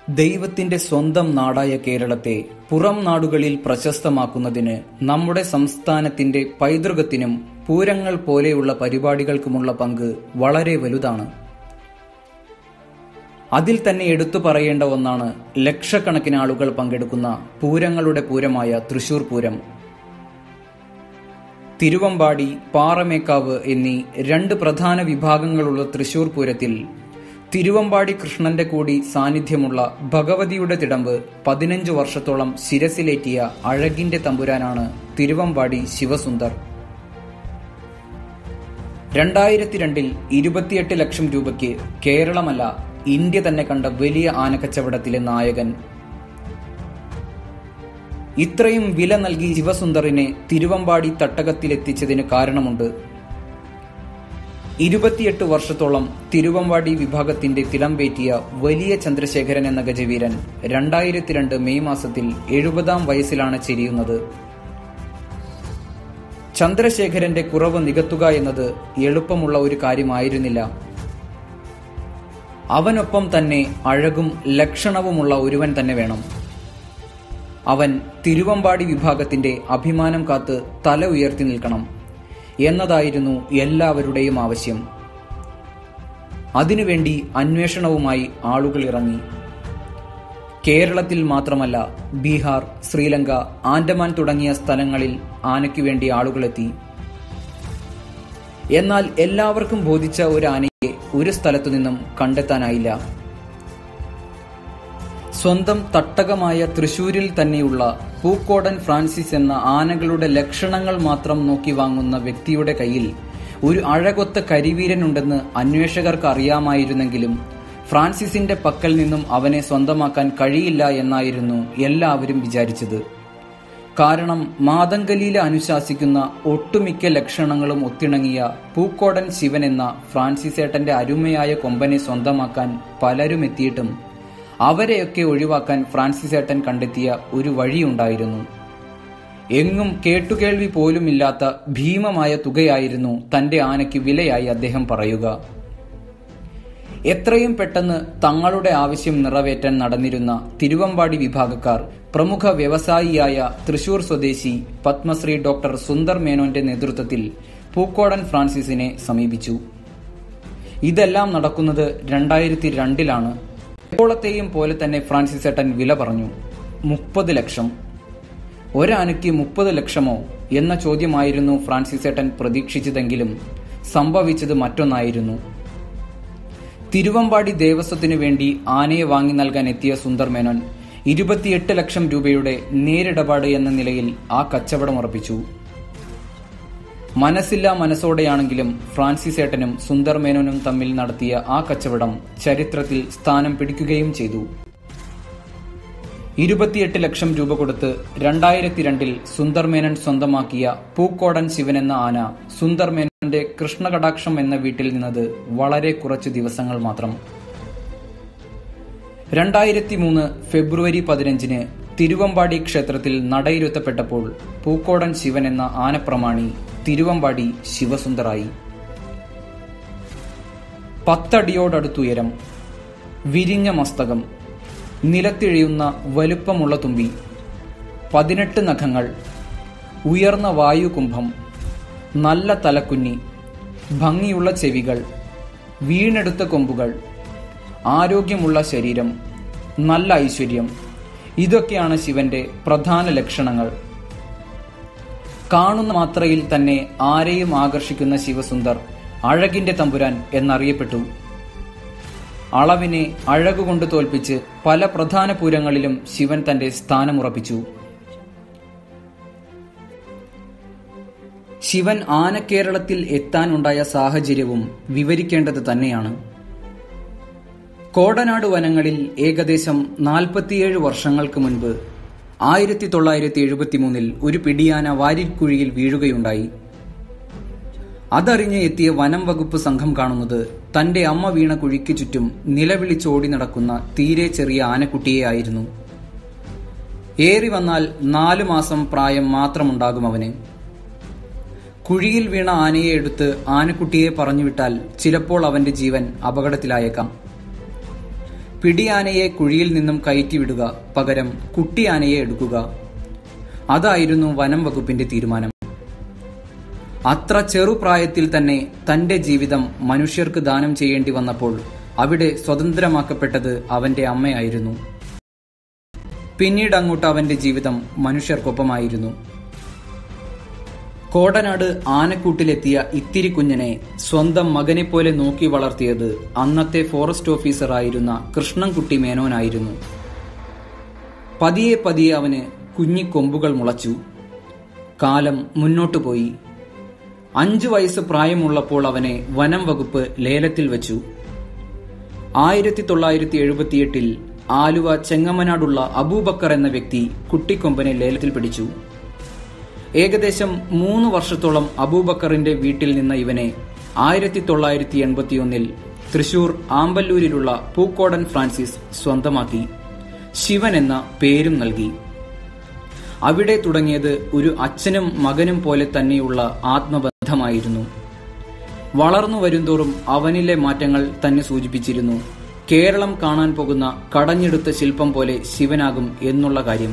ദൈവത്തിന്റെ സ്വന്തം നാടായ കേരളത്തെ പുറം നാടുകളിൽ പ്രശസ്തമാക്കുന്നതിന് നമ്മുടെ സംസ്ഥാനത്തിന്റെ പൈതൃകത്തിനും പൂരങ്ങൾ പോലെയുള്ള പരിപാടികൾക്കുമുള്ള പങ്ക് വളരെ വലുതാണ് അതിൽ തന്നെ എടുത്തു പറയേണ്ട ഒന്നാണ് ലക്ഷക്കണക്കിന് ആളുകൾ പങ്കെടുക്കുന്ന പൂരങ്ങളുടെ പൂരമായ തൃശൂർ പൂരം തിരുവമ്പാടി പാറമേക്കാവ് എന്നീ രണ്ട് പ്രധാന വിഭാഗങ്ങളുള്ള തൃശൂർ പൂരത്തിൽ തിരുവമ്പാടി കൃഷ്ണന്റെ കൂടി സാന്നിധ്യമുള്ള ഭഗവതിയുടെ തിടമ്പ് പതിനഞ്ചു വർഷത്തോളം ശിരസിലേറ്റിയ അഴകിന്റെ തമ്പുരാനാണ് തിരുവമ്പാടി ശിവസുന്ദർ രണ്ടായിരത്തി രണ്ടിൽ ഇരുപത്തിയെട്ട് ലക്ഷം രൂപയ്ക്ക് കേരളമല്ല ഇന്ത്യ തന്നെ കണ്ട വലിയ ആനക്കച്ചവടത്തിലെ നായകൻ ഇത്രയും വില നൽകി ശിവസുന്ദറിനെ തിരുവമ്പാടി തട്ടകത്തിലെത്തിച്ചതിന് കാരണമുണ്ട് ഇരുപത്തിയെട്ട് വർഷത്തോളം തിരുവമ്പാടി വിഭാഗത്തിന്റെ തിടംപേറ്റിയ വലിയ ചന്ദ്രശേഖരൻ എന്ന ഗജവീരൻ രണ്ടായിരത്തി രണ്ട് മെയ് മാസത്തിൽ എഴുപതാം വയസ്സിലാണ് ചെരിയുന്നത് ചന്ദ്രശേഖരന്റെ കുറവ് നികത്തുക എന്നത് എളുപ്പമുള്ള ഒരു കാര്യമായിരുന്നില്ല അവനൊപ്പം തന്നെ അഴകും ലക്ഷണവുമുള്ള ഒരുവൻ തന്നെ വേണം അവൻ തിരുവമ്പാടി വിഭാഗത്തിന്റെ അഭിമാനം കാത്ത് തല ഉയർത്തി നിൽക്കണം എന്നതായിരുന്നു എല്ലാവരുടെയും ആവശ്യം അതിനുവേണ്ടി അന്വേഷണവുമായി ആളുകൾ ഇറങ്ങി കേരളത്തിൽ മാത്രമല്ല ബീഹാർ ശ്രീലങ്ക ആൻഡമാൻ തുടങ്ങിയ സ്ഥലങ്ങളിൽ ആനയ്ക്കു വേണ്ടി ആളുകളെത്തി എന്നാൽ എല്ലാവർക്കും ബോധിച്ച ഒരു ആനയെ ഒരു സ്ഥലത്തു നിന്നും കണ്ടെത്താനായില്ല സ്വന്തം തട്ടകമായ തൃശൂരിൽ തന്നെയുള്ള പൂക്കോടൻ ഫ്രാൻസിസ് എന്ന ആനകളുടെ ലക്ഷണങ്ങൾ മാത്രം നോക്കി വാങ്ങുന്ന വ്യക്തിയുടെ കയ്യിൽ ഒരു അഴകൊത്ത കരിവീരനുണ്ടെന്ന് അന്വേഷകർക്ക് അറിയാമായിരുന്നെങ്കിലും ഫ്രാൻസിസിന്റെ പക്കൽ നിന്നും അവനെ സ്വന്തമാക്കാൻ കഴിയില്ല എന്നായിരുന്നു എല്ലാവരും വിചാരിച്ചത് കാരണം മാതങ്കലിയിൽ അനുശാസിക്കുന്ന ഒട്ടുമിക്ക ലക്ഷണങ്ങളും ഒത്തിണങ്ങിയ പൂക്കോടൻ ശിവൻ എന്ന ഫ്രാൻസിസേട്ടന്റെ അരുമയായ കൊമ്പനെ സ്വന്തമാക്കാൻ പലരും എത്തിയിട്ടും അവരെയൊക്കെ ഒഴിവാക്കാൻ ഫ്രാൻസിസേട്ടൻ കണ്ടെത്തിയ ഒരു വഴിയുണ്ടായിരുന്നു എങ്ങും കേട്ടുകേൾവി പോലുമില്ലാത്ത ഭീമമായ തുകയായിരുന്നു തന്റെ ആനയ്ക്ക് വിലയായി അദ്ദേഹം പറയുക എത്രയും പെട്ടെന്ന് തങ്ങളുടെ ആവശ്യം നിറവേറ്റാൻ നടന്നിരുന്ന തിരുവമ്പാടി വിഭാഗക്കാർ പ്രമുഖ വ്യവസായിയായ തൃശൂർ സ്വദേശി പത്മശ്രീ ഡോക്ടർ സുന്ദർ മേനോന്റെ നേതൃത്വത്തിൽ പൂക്കോടൻ ഫ്രാൻസിസിനെ സമീപിച്ചു ഇതെല്ലാം നടക്കുന്നത് രണ്ടായിരത്തി രണ്ടിലാണ് എപ്പോഴത്തെയും പോലെ തന്നെ ഫ്രാൻസിസ് ഏട്ടൻ വില പറഞ്ഞു മുപ്പത് ലക്ഷം ഒരാനയ്ക്ക് മുപ്പത് ലക്ഷമോ എന്ന ചോദ്യമായിരുന്നു ഫ്രാൻസിസ് ഏട്ടൻ പ്രതീക്ഷിച്ചതെങ്കിലും സംഭവിച്ചത് മറ്റൊന്നായിരുന്നു തിരുവമ്പാടി ദേവസ്വത്തിനു വേണ്ടി ആനയെ വാങ്ങി നൽകാൻ എത്തിയ സുന്ദർ മേനോൻ ഇരുപത്തിയെട്ട് ലക്ഷം രൂപയുടെ നേരിടപാട് എന്ന നിലയിൽ ആ കച്ചവടം ഉറപ്പിച്ചു മനസ്സില്ലാ മനസ്സോടെയാണെങ്കിലും ഫ്രാൻസിസ് ഏട്ടനും സുന്ദർ മേനോനും തമ്മിൽ നടത്തിയ ആ കച്ചവടം ചരിത്രത്തിൽ സ്ഥാനം പിടിക്കുകയും ചെയ്തു ഇരുപത്തിയെട്ട് ലക്ഷം രൂപ കൊടുത്ത് രണ്ടായിരത്തി രണ്ടിൽ സുന്ദർ മേനൻ സ്വന്തമാക്കിയ പൂക്കോടൻ ശിവൻ എന്ന ആന സുന്ദർ മേനന്റെ കൃഷ്ണകടാക്ഷം എന്ന വീട്ടിൽ നിന്നത് വളരെ കുറച്ച് ദിവസങ്ങൾ മാത്രം രണ്ടായിരത്തി മൂന്ന് ഫെബ്രുവരി പതിനഞ്ചിന് തിരുവമ്പാടി ക്ഷേത്രത്തിൽ നടയിരുത്തപ്പെട്ടപ്പോൾ പൂക്കോടൻ ശിവൻ എന്ന ആനപ്രമാണി തിരുവമ്പാടി ശിവസുന്ദറായി പത്തടിയോടടുത്തുയരം വിരിഞ്ഞ മസ്തകം നിലത്തിഴയുന്ന വലുപ്പമുള്ള തുമ്പി പതിനെട്ട് നഖങ്ങൾ ഉയർന്ന വായുകുംഭം നല്ല തലക്കുഞ്ഞി ഭംഗിയുള്ള ചെവികൾ വീണെടുത്ത കൊമ്പുകൾ ആരോഗ്യമുള്ള ശരീരം നല്ല ഐശ്വര്യം ഇതൊക്കെയാണ് ശിവന്റെ പ്രധാന ലക്ഷണങ്ങൾ കാണുന്ന മാത്രയിൽ തന്നെ ആരെയും ആകർഷിക്കുന്ന ശിവസുന്ദർ അഴകിന്റെ തമ്പുരാൻ എന്നറിയപ്പെട്ടു അളവിനെ അഴകുകൊണ്ട് തോൽപ്പിച്ച് പല പ്രധാന പൂരങ്ങളിലും ശിവൻ തന്റെ സ്ഥാനമുറപ്പിച്ചു ശിവൻ ആനക്കേരളത്തിൽ എത്താനുണ്ടായ സാഹചര്യവും വിവരിക്കേണ്ടത് തന്നെയാണ് കോടനാട് വനങ്ങളിൽ ഏകദേശം നാൽപ്പത്തിയേഴ് വർഷങ്ങൾക്ക് മുൻപ് ആയിരത്തി തൊള്ളായിരത്തി എഴുപത്തിമൂന്നിൽ ഒരു പിടിയാന വാരിക്കുഴിയിൽ വീഴുകയുണ്ടായി അതറിഞ്ഞ് എത്തിയ വനം വകുപ്പ് സംഘം കാണുന്നത് തന്റെ അമ്മ വീണ കുഴിക്ക് ചുറ്റും നിലവിളിച്ചോടി നടക്കുന്ന തീരെ ചെറിയ ആനക്കുട്ടിയെ ആയിരുന്നു ഏറി വന്നാൽ നാലു മാസം പ്രായം മാത്രമുണ്ടാകും അവന് കുഴിയിൽ വീണ ആനയെ എടുത്ത് ആനക്കുട്ടിയെ പറഞ്ഞുവിട്ടാൽ ചിലപ്പോൾ അവന്റെ ജീവൻ അപകടത്തിലായേക്കാം പിടിയാനയെ കുഴിയിൽ നിന്നും കയറ്റിവിടുക പകരം കുട്ടിയാനയെ എടുക്കുക അതായിരുന്നു വനം വകുപ്പിന്റെ തീരുമാനം അത്ര ചെറുപ്രായത്തിൽ തന്നെ തന്റെ ജീവിതം മനുഷ്യർക്ക് ദാനം ചെയ്യേണ്ടി വന്നപ്പോൾ അവിടെ സ്വതന്ത്രമാക്കപ്പെട്ടത് അവന്റെ അമ്മയായിരുന്നു പിന്നീട് അങ്ങോട്ട് അവന്റെ ജീവിതം മനുഷ്യർക്കൊപ്പമായിരുന്നു കോടനാട് ആനക്കൂട്ടിലെത്തിയ ഇത്തിരി കുഞ്ഞനെ സ്വന്തം മകനെപ്പോലെ നോക്കി വളർത്തിയത് അന്നത്തെ ഫോറസ്റ്റ് ഓഫീസറായിരുന്ന കൃഷ്ണൻകുട്ടി മേനോനായിരുന്നു പതിയെ പതിയെ അവന് കുഞ്ഞിക്കൊമ്പുകൾ മുളച്ചു കാലം മുന്നോട്ടു പോയി അഞ്ചു വയസ്സ് പ്രായമുള്ളപ്പോൾ അവനെ വനം വകുപ്പ് ലേലത്തിൽ വെച്ചു ആയിരത്തി തൊള്ളായിരത്തി എഴുപത്തിയെട്ടിൽ ആലുവ ചെങ്ങമനാടുള്ള അബൂബക്കർ എന്ന വ്യക്തി കുട്ടിക്കൊമ്പനെ ലേലത്തിൽ പിടിച്ചു ഏകദേശം മൂന്ന് വർഷത്തോളം അബൂബക്കറിന്റെ വീട്ടിൽ നിന്ന ഇവനെ ആയിരത്തി തൊള്ളായിരത്തി എൺപത്തിയൊന്നിൽ തൃശൂർ ആമ്പല്ലൂരിലുള്ള പൂക്കോടൻ ഫ്രാൻസിസ് സ്വന്തമാക്കി ശിവൻ എന്ന പേരും നൽകി അവിടെ തുടങ്ങിയത് ഒരു അച്ഛനും മകനും പോലെ തന്നെയുള്ള ആത്മബന്ധമായിരുന്നു വളർന്നു വരുംതോറും അവനിലെ മാറ്റങ്ങൾ തന്നെ സൂചിപ്പിച്ചിരുന്നു കേരളം കാണാൻ പോകുന്ന കടഞ്ഞെടുത്ത ശില്പം പോലെ ശിവനാകും എന്നുള്ള കാര്യം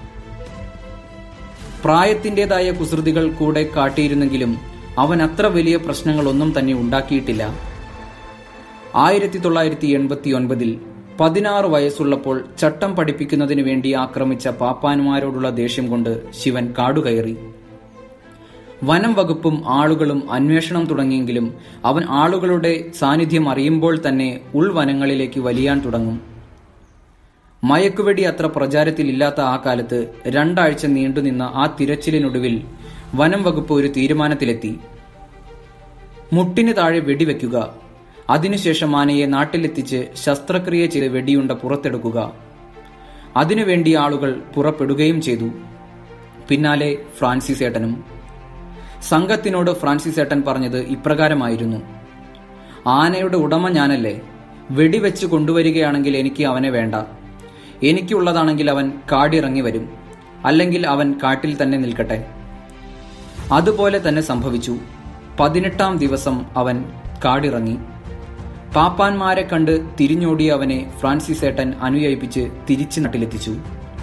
പ്രായത്തിന്റേതായ കുസൃതികൾ കൂടെ കാട്ടിയിരുന്നെങ്കിലും അവൻ അത്ര വലിയ പ്രശ്നങ്ങളൊന്നും തന്നെ ഉണ്ടാക്കിയിട്ടില്ല ആയിരത്തി തൊള്ളായിരത്തി എൺപത്തി ഒൻപതിൽ പതിനാറ് വയസ്സുള്ളപ്പോൾ ചട്ടം പഠിപ്പിക്കുന്നതിനു വേണ്ടി ആക്രമിച്ച പാപ്പാന്മാരോടുള്ള ദേഷ്യം കൊണ്ട് ശിവൻ കാടുകയറി വനം വകുപ്പും ആളുകളും അന്വേഷണം തുടങ്ങിയെങ്കിലും അവൻ ആളുകളുടെ സാന്നിധ്യം അറിയുമ്പോൾ തന്നെ ഉൾവനങ്ങളിലേക്ക് വലിയാൻ തുടങ്ങും മയക്കുവെടി അത്ര പ്രചാരത്തിലില്ലാത്ത ആ കാലത്ത് രണ്ടാഴ്ച നീണ്ടുനിന്ന ആ തിരച്ചിലിനൊടുവിൽ വനം വകുപ്പ് ഒരു തീരുമാനത്തിലെത്തി മുട്ടിന് താഴെ വെടിവെക്കുക അതിനുശേഷം ആനയെ നാട്ടിലെത്തിച്ച് ശസ്ത്രക്രിയ ചെയ്ത് വെടിയുണ്ട പുറത്തെടുക്കുക അതിനുവേണ്ടി ആളുകൾ പുറപ്പെടുകയും ചെയ്തു പിന്നാലെ ഫ്രാൻസിസ് ഏട്ടനും സംഘത്തിനോട് ഫ്രാൻസിസ് ഏട്ടൻ പറഞ്ഞത് ഇപ്രകാരമായിരുന്നു ആനയുടെ ഉടമ ഞാനല്ലേ വെടിവെച്ച് കൊണ്ടുവരികയാണെങ്കിൽ എനിക്ക് അവനെ വേണ്ട എനിക്കുള്ളതാണെങ്കിൽ അവൻ കാടിറങ്ങി വരും അല്ലെങ്കിൽ അവൻ കാട്ടിൽ തന്നെ നിൽക്കട്ടെ അതുപോലെ തന്നെ സംഭവിച്ചു പതിനെട്ടാം ദിവസം അവൻ കാടിറങ്ങി പാപ്പാന്മാരെ കണ്ട് തിരിഞ്ഞോടിയ അവനെ ഫ്രാൻസിസ് ഏട്ടൻ അനുയായിപ്പിച്ച് തിരിച്ചു നട്ടിലെത്തിച്ചു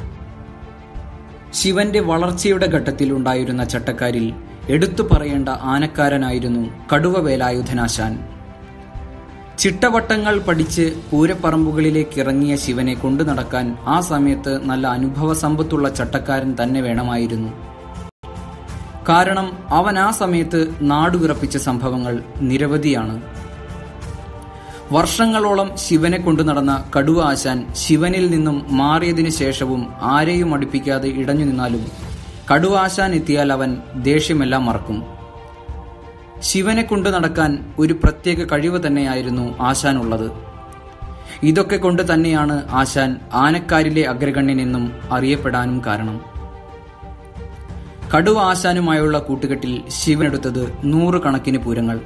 ശിവന്റെ വളർച്ചയുടെ ഘട്ടത്തിൽ ഉണ്ടായിരുന്ന ചട്ടക്കാരിൽ എടുത്തു പറയേണ്ട ആനക്കാരനായിരുന്നു കടുവ വേലായുധനാശാൻ ചിട്ടവട്ടങ്ങൾ പഠിച്ച് പൂരപ്പറമ്പുകളിലേക്ക് ഇറങ്ങിയ ശിവനെ കൊണ്ടു നടക്കാൻ ആ സമയത്ത് നല്ല അനുഭവ സമ്പത്തുള്ള ചട്ടക്കാരൻ തന്നെ വേണമായിരുന്നു കാരണം അവൻ ആ സമയത്ത് നാടുവിറപ്പിച്ച സംഭവങ്ങൾ നിരവധിയാണ് വർഷങ്ങളോളം ശിവനെ കൊണ്ടു നടന്ന കടുവ ആശാൻ ശിവനിൽ നിന്നും മാറിയതിനു ശേഷവും ആരെയും അടുപ്പിക്കാതെ ഇടഞ്ഞു നിന്നാലും കടുവ ആശാൻ എത്തിയാൽ അവൻ ദേഷ്യമെല്ലാം മറക്കും ശിവനെ കൊണ്ടു നടക്കാൻ ഒരു പ്രത്യേക കഴിവ് തന്നെയായിരുന്നു ആശാനുള്ളത് ഇതൊക്കെ കൊണ്ട് തന്നെയാണ് ആശാൻ ആനക്കാരിലെ അഗ്രഗണ്യനെന്നും അറിയപ്പെടാനും കാരണം കടുവ ആശാനുമായുള്ള കൂട്ടുകെട്ടിൽ ശിവനെടുത്തത് നൂറുകണക്കിന് പൂരങ്ങൾ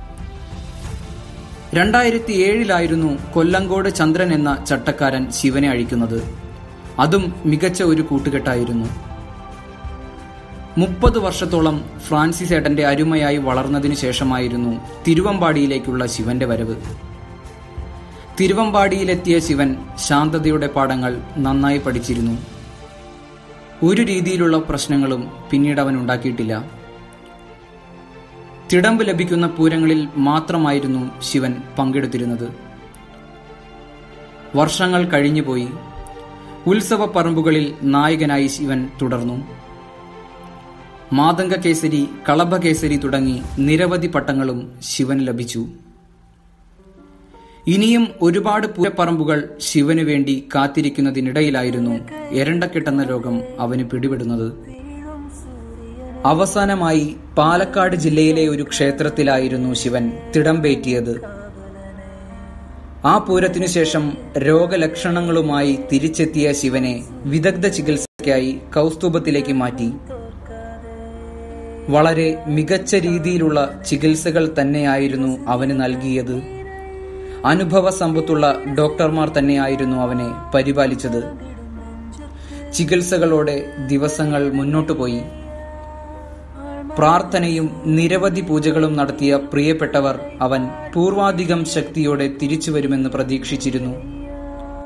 രണ്ടായിരത്തി ഏഴിലായിരുന്നു കൊല്ലങ്കോട് ചന്ദ്രൻ എന്ന ചട്ടക്കാരൻ ശിവനെ അഴിക്കുന്നത് അതും മികച്ച ഒരു കൂട്ടുകെട്ടായിരുന്നു മുപ്പത് വർഷത്തോളം ഫ്രാൻസിസ് ഏട്ടന്റെ അരുമയായി വളർന്നതിനു ശേഷമായിരുന്നു തിരുവമ്പാടിയിലേക്കുള്ള ശിവന്റെ വരവ് തിരുവമ്പാടിയിലെത്തിയ ശിവൻ ശാന്തതയുടെ പാഠങ്ങൾ നന്നായി പഠിച്ചിരുന്നു ഒരു രീതിയിലുള്ള പ്രശ്നങ്ങളും പിന്നീട് അവൻ ഉണ്ടാക്കിയിട്ടില്ല തിടമ്പ് ലഭിക്കുന്ന പൂരങ്ങളിൽ മാത്രമായിരുന്നു ശിവൻ പങ്കെടുത്തിരുന്നത് വർഷങ്ങൾ കഴിഞ്ഞുപോയി ഉത്സവ പറമ്പുകളിൽ നായകനായി ശിവൻ തുടർന്നു മാതംഗ കേസരി കളഭ കേസരി തുടങ്ങി നിരവധി പട്ടങ്ങളും ശിവന് ലഭിച്ചു ഇനിയും ഒരുപാട് പൂരപ്പറമ്പുകൾ ശിവന് വേണ്ടി കാത്തിരിക്കുന്നതിനിടയിലായിരുന്നു എരണ്ടക്കെട്ടെന്ന രോഗം അവന് പിടിപെടുന്നത് അവസാനമായി പാലക്കാട് ജില്ലയിലെ ഒരു ക്ഷേത്രത്തിലായിരുന്നു ശിവൻ തിടമ്പേറ്റിയത് ആ പൂരത്തിനു ശേഷം രോഗലക്ഷണങ്ങളുമായി തിരിച്ചെത്തിയ ശിവനെ വിദഗ്ധ ചികിത്സയ്ക്കായി കൗസ്തുഭത്തിലേക്ക് മാറ്റി വളരെ മികച്ച രീതിയിലുള്ള ചികിത്സകൾ തന്നെയായിരുന്നു അവന് നൽകിയത് അനുഭവ സമ്പത്തുള്ള ഡോക്ടർമാർ തന്നെയായിരുന്നു അവനെ പരിപാലിച്ചത് ചികിത്സകളോടെ ദിവസങ്ങൾ മുന്നോട്ടു പോയി പ്രാർത്ഥനയും നിരവധി പൂജകളും നടത്തിയ പ്രിയപ്പെട്ടവർ അവൻ പൂർവാധികം ശക്തിയോടെ തിരിച്ചു വരുമെന്ന് പ്രതീക്ഷിച്ചിരുന്നു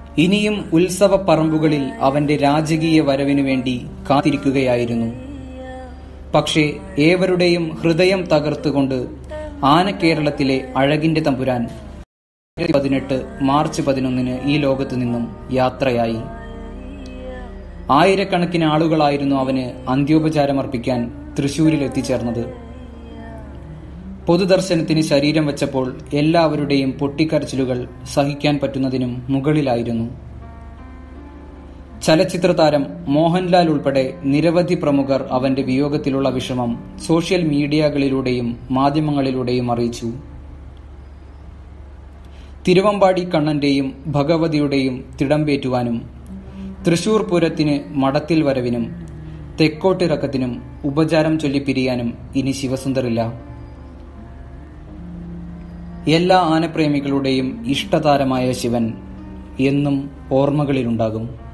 ഇനിയും ഉത്സവ പറമ്പുകളിൽ അവന്റെ രാജകീയ വരവിനു വേണ്ടി കാത്തിരിക്കുകയായിരുന്നു പക്ഷേ ഏവരുടെയും ഹൃദയം തകർത്തുകൊണ്ട് ആനക്കേരളത്തിലെ അഴകിന്റെ തമ്പുരാൻ പതിനെട്ട് മാർച്ച് പതിനൊന്നിന് ഈ ലോകത്തു നിന്നും യാത്രയായി ആയിരക്കണക്കിന് ആളുകളായിരുന്നു അവന് അന്ത്യോപചാരമർപ്പിക്കാൻ തൃശൂരിൽ എത്തിച്ചേർന്നത് പൊതുദർശനത്തിന് ശരീരം വെച്ചപ്പോൾ എല്ലാവരുടെയും പൊട്ടിക്കരച്ചിലുകൾ സഹിക്കാൻ പറ്റുന്നതിനും മുകളിലായിരുന്നു ചലച്ചിത്ര താരം മോഹൻലാൽ ഉൾപ്പെടെ നിരവധി പ്രമുഖർ അവന്റെ വിയോഗത്തിലുള്ള വിഷമം സോഷ്യൽ മീഡിയകളിലൂടെയും മാധ്യമങ്ങളിലൂടെയും അറിയിച്ചു തിരുവമ്പാടി കണ്ണന്റെയും ഭഗവതിയുടെയും തിടമ്പേറ്റുവാനും തൃശൂർ പൂരത്തിന് മടത്തിൽ വരവിനും തെക്കോട്ടിറക്കത്തിനും ഉപചാരം ചൊല്ലിപ്പിരിയാനും ഇനി ശിവസുന്ദറില്ല എല്ലാ ആനപ്രേമികളുടെയും ഇഷ്ടതാരമായ ശിവൻ എന്നും ഓർമ്മകളിലുണ്ടാകും